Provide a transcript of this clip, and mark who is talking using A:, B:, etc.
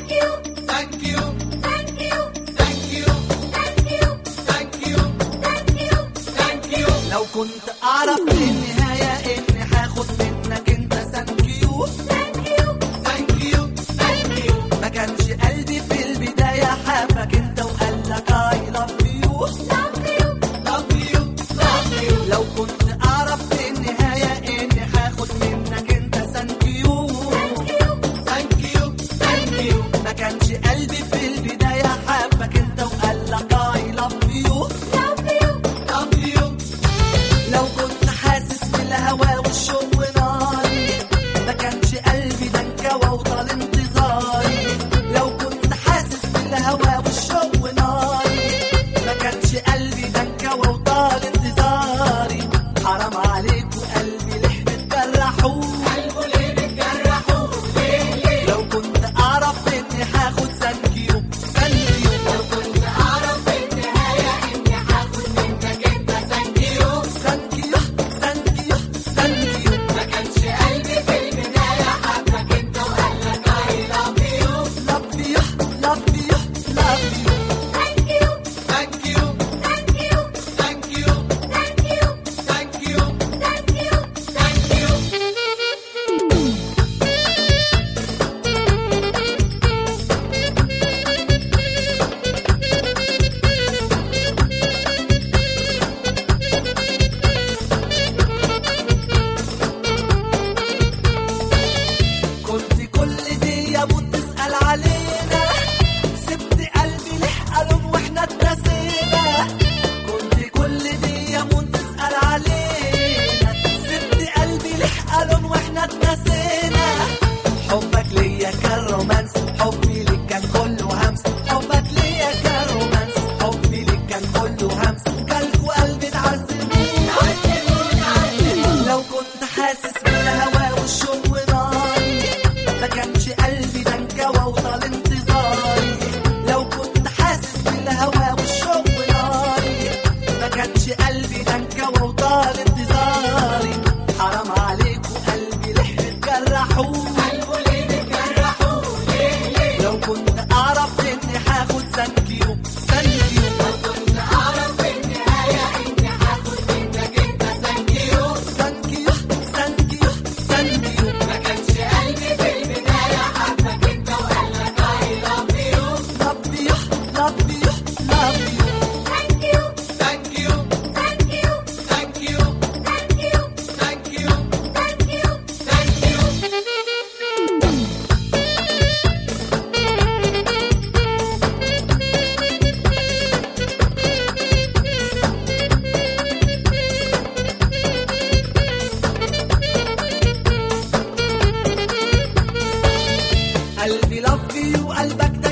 A: Thank you,
B: thank you
A: thank you,
B: thank you
A: thank you,
B: thank you
A: thank you.
B: thank you
C: لو كنت اعرف في النهاية اني هاخد منك انت سانكيو
A: Thank you,
B: thank you thank you
C: ما كانش قلبي في البداية حبك انت وقال لك I love you
A: love you,
B: love you love you
C: لو كنت اعرف في النهاية اني هاخد منك انت سانكيو
B: thank you thank you
C: ما كانش قلبي في البداية حبك انت وقال لك I love you
A: love you,
B: love you
C: لو كنت حاسس بالهوا والشوق وناري ما كانش قلبي ده انكوى وطال انتظاري لو كنت حاسس بالهوا والشوق وناري ما كانش قلبي ده انكوى وطال انتظاري حرام عليك وقلبي ليه بتجرحوه
B: قلبه ليه بتجرحوا ليه ليه
C: لو كنت اعرف اني هاخد سانكيو سانكيو
B: لو كنت اعرف في النهاية اني هاخد منك انت thank you
C: سانكيو سانكيو سانكيو
B: ما كانش قلبي في البداية حبك انت وقال لك I love you
C: love you love you love you
A: thank you,
B: thank you
A: thank you,
B: thank you
A: thank you,
B: thank you
A: thank you.
B: thank you
C: كنت كل دي يا ابو تسأل علينا سبت قلبي ليه ألوم واحنا اتنسينا كنت كل دي يا ابو تسأل علينا سبت قلبي ليه ألوم واحنا اتنسينا حبك ليا كان رومانس حبي ليك كان كله همس حبك ليا كان رومانس حبي ليك كان كله همس قلب وقلبي اتعذبوا لو كنت حاسس بالهوا والشوق وناري ما كانش قلبي ده انكوى وطال انتظاري لو كنت حاسس بالهوا والشوق وناري ما كانش قلبي ده انكوى وطال انتظاري حرام عليك وقلبي ليه بتجرحوه
B: قلبه ليه بتجرحوا ليه ليه
C: لو كنت اعرف اني هاخد سانكيو سانكيو
B: لو كنت اعرف في النهاية اني هاخد منك انت thank you
C: سانكيو سانكيو سانكيو
B: ما كانش قلبي في البداية حبك انت وقال لك I love you
C: love you love you love you
A: Thank you,
B: thank you
A: thank you,
B: thank you
A: thank you,
B: thank you
A: thank you.
B: thank you
C: قلبي لف يو قلبك